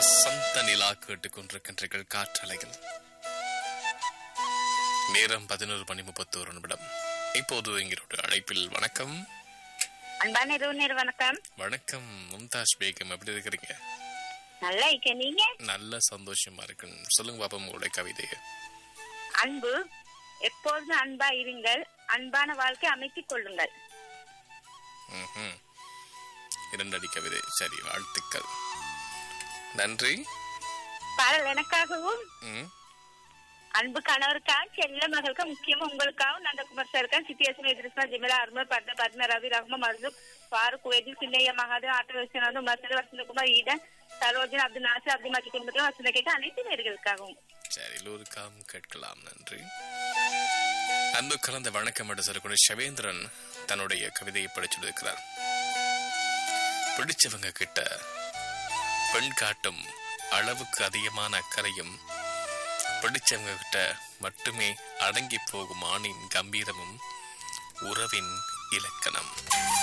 வசந்த நிலா கேட்டுக் கொண்டிருக்கின்றீர்கள் காற்றலைகள் நேரம் பதினோரு மணி முப்பத்தோரு நிமிடம் இப்போது எங்களுடைய அழைப்பில் வணக்கம் அன்பான இரவு நேர வணக்கம் வணக்கம் மும்தாஜ் பேகம் எப்படி இருக்கிறீங்க நல்லா இருக்க நீங்க நல்ல சந்தோஷமா இருக்கு சொல்லுங்க பாப்பா உங்களுடைய கவிதையை அன்பு எப்போதும் அன்பா இருங்கள் அன்பான வாழ்க்கை அமைத்துக் கொள்ளுங்கள் ம்ஹும். இரண்டடி கவிதை சரி வாழ்த்துக்கள் நன்றி பாடல் எனக்காகவும் ம், அன்பு கணவருக்காக செல்ல மகளுக்கு முக்கியமா உங்களுக்காகவும் நந்தகுமார் சாருக்காக சித்தியாசன் எதிர்ஸ்மா ஜிமிலா அருமை பத்ம பத்ம ரவி ரஹ்மா மர்சூக் ஃபாரூக் வேதி சின்னையா மகாதேவ் ஆட்ட வசனம் மசூர் வசந்தகுமார் ஈடன் சரோஜன் அப்துல் நாசர் அப்துல் மாஜி குடும்பத்திலும் வசந்த கேட்க அனைத்து நேர்களுக்காகவும் சரி எல்லோருக்காகவும் கேட்கலாம் நன்றி அன்பு கலந்த வணக்கம் என்று சொல்லக்கூடிய ஷவேந்திரன் தன்னுடைய கவிதையை படிச்சிருக்கிறார் பிடிச்சவங்க கிட்ட பெண் காட்டும் அளவுக்கு அதிகமான அக்கறையும் பிடிச்சவங்க கிட்ட மட்டுமே அடங்கி போகும் ஆணின் கம்பீரமும் உறவின் இலக்கணம்